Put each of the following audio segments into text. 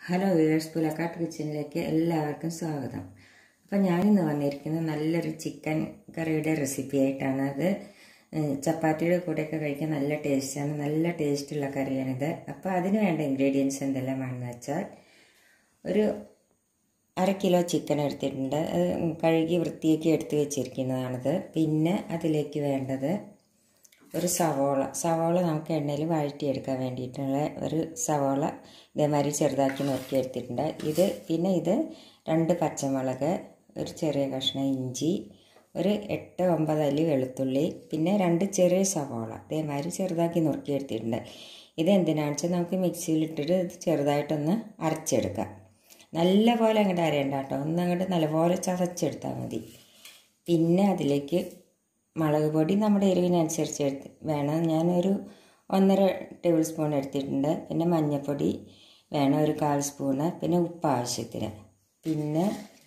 hello weavers പുലക്കാട്ട് കിച്ചണിലേക്ക് എല്ലാവർക്കും സ്വാഗതം അപ്പം ഞാനിന്ന് വന്നിരിക്കുന്നത് നല്ലൊരു ചിക്കൻ കറിയുടെ റെസിപ്പി ആയിട്ടാണ് അത് ഏഹ്, ചപ്പാത്തിയുടെ കൂടെയൊക്കെ കഴിക്കാൻ നല്ല ടേസ്റ്റാണ് നല്ല ടേസ്റ്റുള്ള കറിയാണിത് അപ്പോൾ അതിന് വേണ്ട ഇൻഗ്രീഡിയൻസ് എന്തെല്ലാമാണെന്ന് വെച്ചാൽ ഒരു അര കിലോ ചിക്കൻ എടുത്തിട്ടുണ്ട് അത് കഴുകി വൃത്തിയാക്കി എടുത്ത് വെച്ചിരിക്കുന്നതാണിത് പിന്നെ അതിലേക്ക് വേണ്ടത് ഒരു സവോള സവോള നമുക്ക് എണ്ണയിൽ വഴറ്റിയെടുക്കാൻ വേണ്ടിയിട്ടുള്ള ഒരു സവോള ഇതേമാതിരി ചെറുതാക്കി നുറുക്കി എടുത്തിട്ടുണ്ട് ഇത് പിന്നെ ഇത് രണ്ട് പച്ചമുളക് ഒരു ചെറിയ കഷ്ണം ഇഞ്ചി ഒരു എട്ട് ഒമ്പത് അല്ലി വെളുത്തുള്ളി പിന്നെ രണ്ട് ചെറിയ സവോള ഇതേമാതിരി ചെറുതാക്കി നുറുക്കി എടുത്തിട്ടുണ്ട് ഇത് എന്തിനാണെന്ന് വെച്ചാൽ നമുക്ക് മിക്സിയിലിട്ടിട്ട് ഇത് ചെറുതായിട്ടൊന്ന് അരച്ചെടുക്കാം നല്ല പോലെ അങ്ങോട്ട് അരയണ്ട കേട്ടോ ഒന്ന് അങ്ങോട്ട് നല്ലപോലെ ചതച്ചെടുത്താൽ മതി പിന്നെ അതിലേക്ക് മുളക് പൊടി നമ്മുടെ എരിവിനനുസരിച്ച് എടുത്ത് വേണം ഞാനൊരു ഒന്നര ടേബിൾ സ്പൂൺ എടുത്തിട്ടുണ്ട് പിന്നെ മഞ്ഞൾപ്പൊടി വേണം ഒരു കാൽ സ്പൂണ് പിന്നെ ഉപ്പ് ആവശ്യത്തിന് പിന്നെ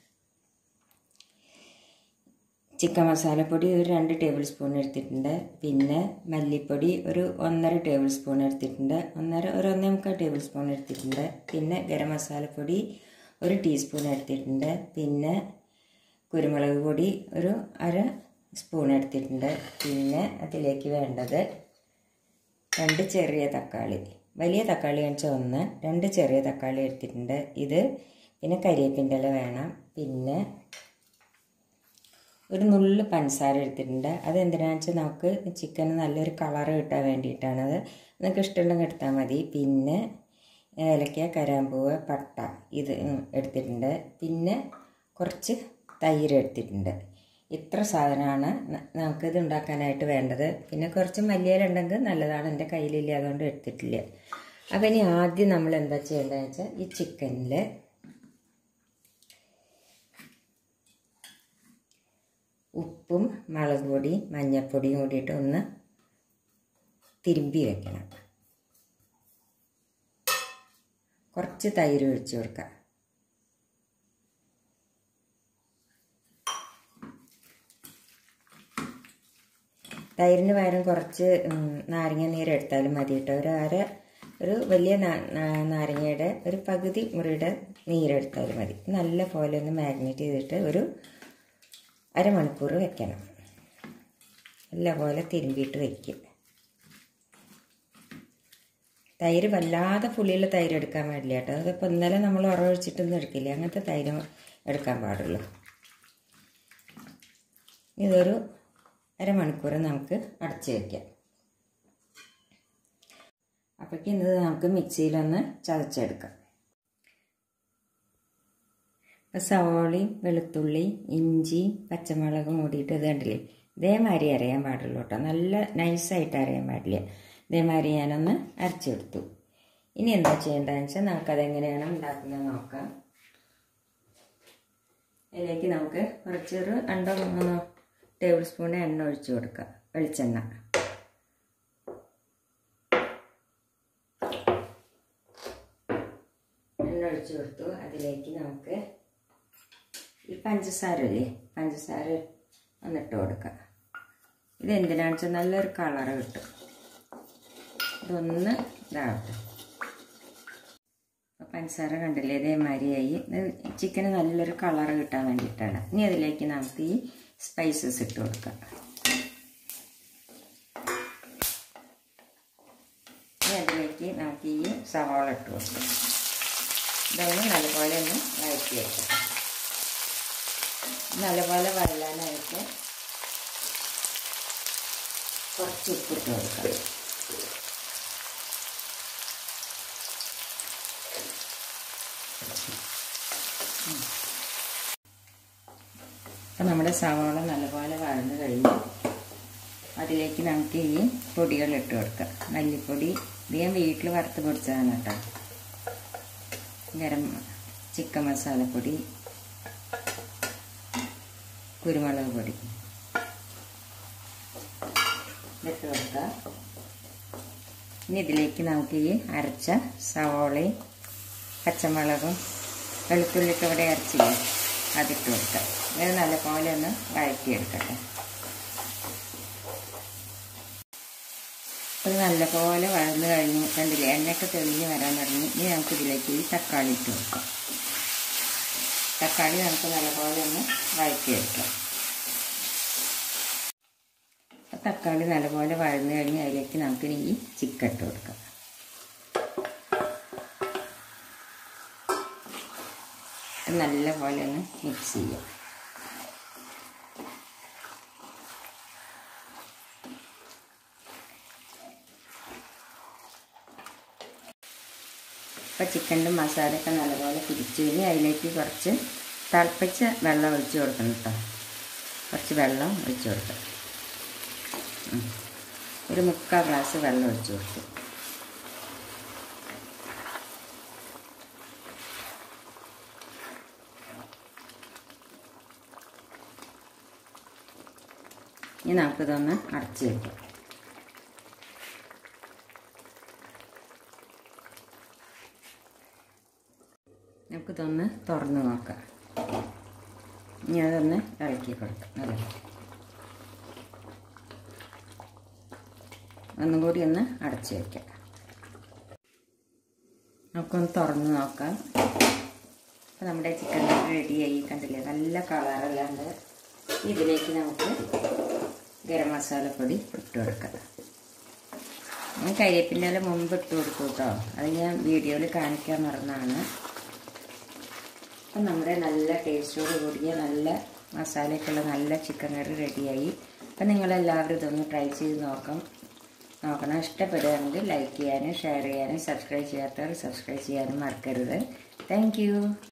ചിക്കൻ മസാലപ്പൊടി ഒരു രണ്ട് ടേബിൾ സ്പൂൺ എടുത്തിട്ടുണ്ട് പിന്നെ മല്ലിപ്പൊടി ഒരു ഒന്നര ടേബിൾ സ്പൂൺ എടുത്തിട്ടുണ്ട് ഒന്നര ഒരു ഒന്നേ മുക്കാൽ ടേബിൾ സ്പൂൺ എടുത്തിട്ടുണ്ട് പിന്നെ ഗരം മസാലപ്പൊടി ഒരു ടീസ്പൂൺ എടുത്തിട്ടുണ്ട് പിന്നെ കുരുമുളക് പൊടി ഒരു അര സ്പൂൺ എടുത്തിട്ടുണ്ട് പിന്നെ അതിലേക്ക് വേണ്ടത് രണ്ട് ചെറിയ തക്കാളി വലിയ തക്കാളി കാണിച്ച ഒന്ന് രണ്ട് ചെറിയ തക്കാളി എടുത്തിട്ടുണ്ട് ഇത് പിന്നെ കരിയേപ്പിൻ്റെ ഇല വേണം പിന്നെ ഒരു നുള്ളു പഞ്ചസാര എടുത്തിട്ടുണ്ട് അത് എന്തിനാണെന്ന് വെച്ചാൽ നമുക്ക് ചിക്കന് നല്ലൊരു കളറ് കിട്ടാൻ വേണ്ടിയിട്ടാണത് നിങ്ങൾക്ക് ഇഷ്ടമുണ്ടെങ്കിൽ എടുത്താൽ മതി പിന്നെ ഏലക്ക കരാമ്പൂവ് പട്ട ഇത് എടുത്തിട്ടുണ്ട് പിന്നെ കുറച്ച് തൈര് എടുത്തിട്ടുണ്ട് ഇത്ര സാധനമാണ് ന- നമുക്കിത് ഉണ്ടാക്കാനായിട്ട് വേണ്ടത് പിന്നെ കുറച്ച് മല്ലിയില ഉണ്ടെങ്കിൽ നല്ലതാണ് എൻ്റെ കയ്യിലില്ല അതുകൊണ്ട് എടുത്തിട്ടില്ല അപ്പം ഇനി ആദ്യം നമ്മൾ എന്താ ചെയ്യേണ്ടതെന്ന് വെച്ചാൽ ഈ ചിക്കനിൽ ഉപ്പും മുളക് പൊടി മഞ്ഞൾപ്പൊടിയും കൂടിയിട്ട് ഒന്ന് തിരുമ്പി വെക്കണം കുറച്ച് തൈര് ഒഴിച്ച് കൊടുക്കാം തൈരിന് പകരം കുറച്ച് ഉം, നാരങ്ങ നീര് എടുത്താലും മതി കേട്ടോ ഒരു അര ഒരു വലിയ നാ- നാ- നാരങ്ങയുടെ ഒരു പകുതി മുറിയുടെ നീരെടുത്താലും മതി നല്ല പോലെ ഒന്ന് മാഗ്നേറ്റ് ചെയ്തിട്ട് ഒരു അരമണിക്കൂർ വെക്കണം നല്ല പോലെ തിരുമ്പിയിട്ട് വയ്ക്കുക തൈര് വല്ലാതെ പുളിയുള്ള തൈര് എടുക്കാൻ പാടില്ല കേട്ടോ അതിപ്പോൾ ഇന്നലെ നമ്മൾ ഉറവൊഴിച്ചിട്ടൊന്നും എടുക്കില്ല അങ്ങനത്തെ തൈര് എടുക്കാൻ പാടുള്ളൂ ഇതൊരു അരമണിക്കൂർ നമുക്ക് അടച്ചു വയ്ക്കാം അപ്പോഴേക്കും ഇത് നമുക്ക് മിക്സിയിലൊന്ന് ചതച്ചെടുക്കാം ഇപ്പം സവോളയും വെളുത്തുള്ളി ഇഞ്ചി പച്ചമുളകും കൂടിയിട്ട് ഇത് കണ്ടില്ലേ ഇതേമാതിരി അരയാൻ പാടുള്ളൂ കേട്ടോ നല്ല നൈസായിട്ട് അരയാൻ പാടില്ല ഇതേമാതിരി ഞാനൊന്ന് അരച്ചെടുത്തു ഇനി എന്താ ചെയ്യേണ്ടതെന്ന് വെച്ചാൽ നമുക്കതെങ്ങനെയാണ് ഉണ്ടാക്കുന്നത് നോക്കാം അതിലേക്ക് നമുക്ക് കുറച്ചൊരു രണ്ടോ മൂന്നോ ടേബിൾ സ്പൂൺ എണ്ണ ഒഴിച്ചു കൊടുക്കാം വെളിച്ചെണ്ണ എണ്ണ ഒഴിച്ചു കൊടുത്തു അതിലേക്ക് നമുക്ക് ഈ പഞ്ചസാര ഇല്ലേ പഞ്ചസാര ഒന്നിട്ട് കൊടുക്കാം ഇതെന്തിനാണെന്ന് വെച്ചാൽ നല്ലൊരു കളറ് കിട്ടും ഇതൊന്ന് ഇതാവട്ടെ അപ്പോൾ പഞ്ചസാര കണ്ടില്ലേ ഇതേമാതിരിയായി ഇത് ചിക്കന് നല്ലൊരു കളറ് കിട്ടാൻ വേണ്ടിയിട്ടാണ് ഇനി അതിലേക്ക് നമുക്ക് ഈ സ്പൈസസ് ഇട്ട് കൊടുക്കാം ഇനി അതിലേക്ക് നമുക്ക് ഈ സവാള ഇട്ട് കൊടുക്കാം ഇതൊന്ന് നല്ലപോലെ ഒന്ന് വഴറ്റി വെക്കാം നല്ലപോലെ വഴലാനായിട്ട് കുറച്ച് ഉപ്പിട്ട് കൊടുക്കാം അപ്പം നമ്മുടെ സവാള നല്ലപോലെ വഴന്ന് കഴിഞ്ഞു അതിലേക്ക് നമുക്ക് ഈ പൊടികൾ ഇട്ട് കൊടുക്കാം മല്ലിപ്പൊടി ഇത് ഞാൻ വീട്ടിൽ വറുത്ത് പൊടിച്ചതാണ് കേട്ടോ ഗരം ചിക്കൻ മസാലപ്പൊടി കുരുമുളക് പൊടി ഇട്ട് കൊടുക്കാം ഇനി ഇതിലേക്ക് നമുക്ക് ഈ അരച്ച സവോളയും പച്ചമുളകും വെളുത്തുള്ളിയൊക്കെ ഇവിടെ അരച്ചില്ലേ അതിട്ട് കൊടുക്കാം ഇത് നല്ലപോലെ ഒന്ന് വഴറ്റിയെടുക്കട്ടെ അത് നല്ലപോലെ വഴന്ന് കഴിഞ്ഞു കണ്ടില്ലേ എണ്ണയൊക്കെ തെളിഞ്ഞ് വരാൻ തുടങ്ങി ഇനി നമുക്ക് ഇതിലേക്ക് ഈ തക്കാളി ഇട്ട് കൊടുക്കാം തക്കാളി നമുക്ക് നല്ലപോലെ ഒന്ന് വഴറ്റിയെടുക്കാം തക്കാളി നല്ലപോലെ വഴന്ന് കഴിഞ്ഞ് അതിലേക്ക് നമുക്ക് ഈ ചിക്കൻ ഇട്ട് കൊടുക്കാം നല്ലപോലെ ഒന്ന് മിക്സ് ചെയ്യാം ഇപ്പോൾ ചിക്കൻ്റെ മസാലയൊക്കെ നല്ലപോലെ പിടിച്ചു കഴിഞ്ഞ് അതിലേക്ക് കുറച്ച് തിളപ്പിച്ച വെള്ളം ഒഴിച്ച് കൊടുക്കണം കേട്ടോ കുറച്ച് വെള്ളം ഒഴിച്ച് കൊടുക്കാം ഒരു മുക്കാൽ ഗ്ലാസ് വെള്ളം ഒഴിച്ച് കൊടുത്തു ഇനി നമുക്കിതൊന്ന് അടച്ച് വയ്ക്കാം നമുക്കിതൊന്ന് തുറന്ന് നോക്കാം ഇനി അതൊന്ന് ഇളക്കി കൊടുക്കാം നല്ല ഒന്നും കൂടി ഒന്ന് അടച്ച് വയ്ക്കാം നമുക്കൊന്ന് തുറന്ന് നോക്കാം അപ്പോൾ നമ്മുടെ ചിക്കൻ റെഡിയായി കണ്ടില്ലേ നല്ല കളറല്ലാണ്ട് ഇതിലേക്ക് നമുക്ക് ഗരം മസാലപ്പൊടി ഇട്ട് കൊടുക്കാം ഞാൻ കരിവേപ്പിൻ്റെ ഇല മുമ്പ് ഇട്ട് കൊടുത്തു കേട്ടോ അത് ഞാൻ വീഡിയോയിൽ കാണിക്കാൻ മറന്നാണ് അപ്പം നമ്മുടെ നല്ല ടേസ്റ്റോട് കൂടിയ നല്ല മസാലയൊക്കെയുള്ള നല്ല ചിക്കൻ കറി റെഡിയായി അപ്പം നിങ്ങളെല്ലാവരും ഇതൊന്ന് ട്രൈ ചെയ്ത് നോക്കാം നോക്കണം ഇഷ്ടപ്പെടുകയാണെങ്കിൽ ലൈക്ക് ചെയ്യാനും ഷെയർ ചെയ്യാനും സബ്സ്ക്രൈബ് ചെയ്യാത്തവർ സബ്സ്ക്രൈബ് ചെയ്യാനും മറക്കരുത് താങ്ക്